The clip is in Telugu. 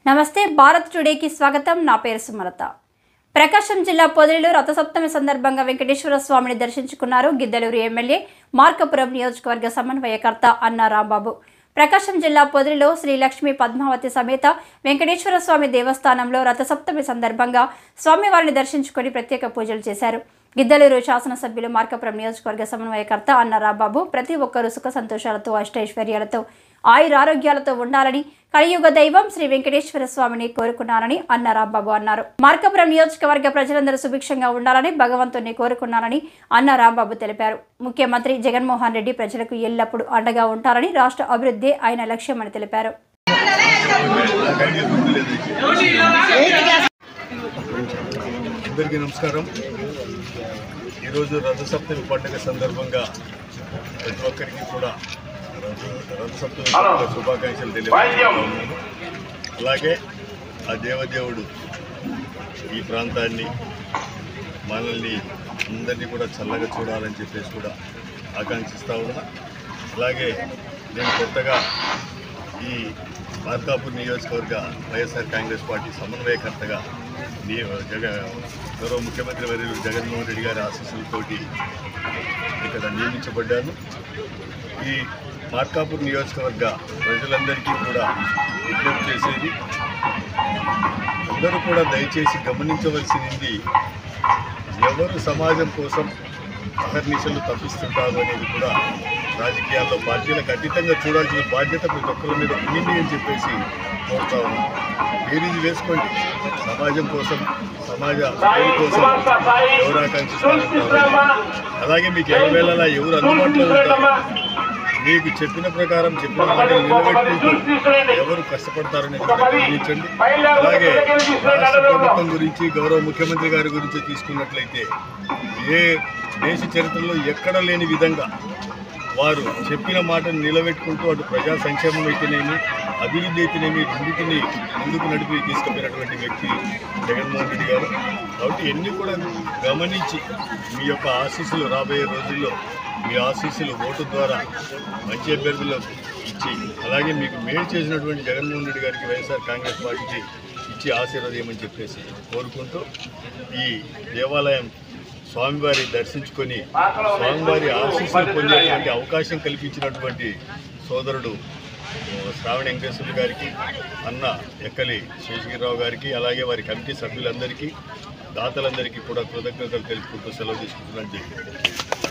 నమస్తే భారత్ టుడేకి స్వాగతం నా పేరు సుమలత ప్రకాశం జిల్లా పొదిలిలో రథసప్తమి సందర్భంగా వెంకటేశ్వర స్వామిని దర్శించుకున్నారు గిద్దలూరు ఎమ్మెల్యే మార్కపురం నియోజకవర్గ సమన్వయకర్త అన్న రాంబాబు ప్రకాశం జిల్లా పొదిలిలో శ్రీ లక్ష్మీ పద్మావతి సమేత వెంకటేశ్వర స్వామి దేవస్థానంలో రథసప్తమి సందర్భంగా స్వామివారిని దర్శించుకొని ప్రత్యేక పూజలు చేశారు గిద్దలూరు శాసనసభ్యులు మార్కపురం నియోజకవర్గ సమన్వయకర్త అన్న రాంబాబు ప్రతి ఒక్కరూ సుఖ సంతోషాలతో అష్టైశ్వర్యాలతో ఆయురారోగ్యాలతో ఉండాలని కలియుగ దైవం శ్రీ వెంకటేశ్వర స్వామిని కోరుకున్నానని అన్న రాంబాబు అన్నారు మార్కపురం నియోజకవర్గ ప్రజలందరూ సుభిక్షంగా ఉండాలని భగవంతుని కోరుకున్నానని అన్న రాంబాబు తెలిపారు ముఖ్యమంత్రి జగన్మోహన్ రెడ్డి ప్రజలకు ఎల్లప్పుడూ అండగా ఉంటారని రాష్ట్ర అభివృద్ధి ఆయన లక్ష్యమని తెలిపారు అందరికీ నమస్కారం ఈరోజు రథసప్తమి పండుగ సందర్భంగా ప్రతి ఒక్కరికి కూడా రథ- రథసప్తమి పండుగ శుభాకాంక్షలు తెలియజేస్తున్నాను అలాగే ఆ దేవదేవుడు ఈ ప్రాంతాన్ని మనల్ని అందరినీ కూడా చల్లగా చూడాలని చెప్పేసి కూడా ఆకాంక్షిస్తూ ఉన్నా అలాగే నేను కొత్తగా ఈ మార్కాపూర్ నియోజకవర్గ వైఎస్ఆర్ కాంగ్రెస్ పార్టీ సమన్వయకర్తగా నీ జగ గౌరవ ముఖ్యమంత్రి వర్యులు జగన్మోహన్ రెడ్డి గారి ఆశీస్సులతోటి ఇక్కడ నియమించబడ్డాను ఈ మార్కాపూర్ నియోజకవర్గ ప్రజలందరికీ కూడా విజ్ఞప్తి చేసేది అందరూ కూడా దయచేసి గమనించవలసింది ఎవరు సమాజం కోసం అహర్నిశలు తప్పిస్తుంటారు అనేది కూడా రాజకీయాల్లో పార్టీలకు అతీతంగా చూడాల్సిన బాధ్యత ప్రతి ఒక్కరి మీద ఉండింది అని చెప్పేసి కోరుతా ఉన్నాం మీరు ఇది వేసుకోండి సమాజం కోసం సమాజ మేలు కోసం ఎవరు ఆకాంక్షిస్తారు అలాగే మీకు ఎల్లవేళలా ఎవరు అందుబాటులో ఉంటారు మీకు చెప్పిన ప్రకారం చెప్పిన మాటలు నిలబెట్టుకుంటూ ఎవరు కష్టపడతారనేది కూడా గమనించండి అలాగే రాష్ట్ర ప్రభుత్వం గురించి గౌరవ ముఖ్యమంత్రి గారి గురించి తీసుకున్నట్లయితే ఏ దేశ చరిత్రలో ఎక్కడ లేని విధంగా వారు చెప్పిన మాటను నిలబెట్టుకుంటూ అటు ప్రజా సంక్షేమం అయితేనేమి అభివృద్ధి అయితేనేమి రెండింటిని ముందుకు నడిపి తీసుకుపోయినటువంటి వ్యక్తి జగన్మోహన్ రెడ్డి గారు కాబట్టి ఎన్ని కూడా గమనించి మీ యొక్క ఆశీస్సులు రాబోయే రోజుల్లో మీ ఆశీస్సులు ఓటు ద్వారా మంచి అభ్యర్థులకు ఇచ్చి అలాగే మీకు మేలు చేసినటువంటి జగన్మోహన్ రెడ్డి గారికి వైఎస్ఆర్ కాంగ్రెస్ పార్టీకి ఇచ్చి ఆశీర్వదయమని చెప్పేసి కోరుకుంటూ ఈ దేవాలయం స్వామివారి దర్శించుకొని స్వామివారి ఆశీస్సులు పొందేటువంటి అవకాశం కల్పించినటువంటి సోదరుడు ఆ, శ్రావణ వెంకటేశ్వర గారికి అన్న ఎక్కలి శేషగిరిరావు గారికి అలాగే వారి కమిటీ సభ్యులందరికీ దాతలందరికీ కూడా కృతజ్ఞతలు తెలుపుకుంటూ సెలవు తీసుకుంటున్నాను చెప్పి